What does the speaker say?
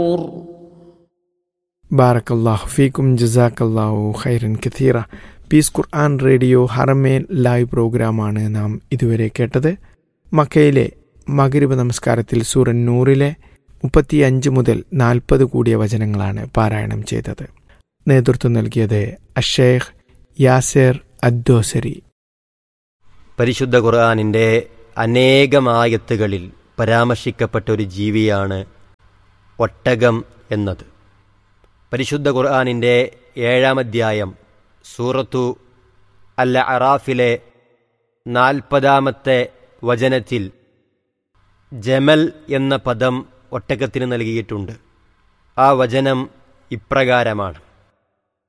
ബാറക്കല്ലാഹു ഫീക്കും ജസാക്കല്ലാഹു ഖൈറൻ കഥീറ peace Quran radio Haramain live പ്രോഗ്രാമാണ് നാം ഇതുവരെ കേട്ടത് മക്കയിലെ മകരിബ് നമസ്കാരത്തിൽ സൂറൻ നൂറിലെ മുപ്പത്തി അഞ്ച് മുതൽ നാൽപ്പത് കൂടിയ വചനങ്ങളാണ് പാരായണം ചെയ്തത് നേതൃത്വം നൽകിയത് അഷേഖ് യാസേർ അദ്ദോസരി പരിശുദ്ധ ഖുർആാനിൻ്റെ അനേകമായത്തുകളിൽ പരാമർശിക്കപ്പെട്ട ഒരു ജീവിയാണ് ഒട്ടകം എന്നത് പരിശുദ്ധ ഖുർആാനിൻ്റെ ഏഴാം അധ്യായം സൂറത്തു അൽ അറാഫിലെ നാൽപ്പതാമത്തെ വചനത്തിൽ ജമൽ എന്ന പദം ഒട്ടകത്തിന് നൽകിയിട്ടുണ്ട് ആ വചനം ഇപ്രകാരമാണ്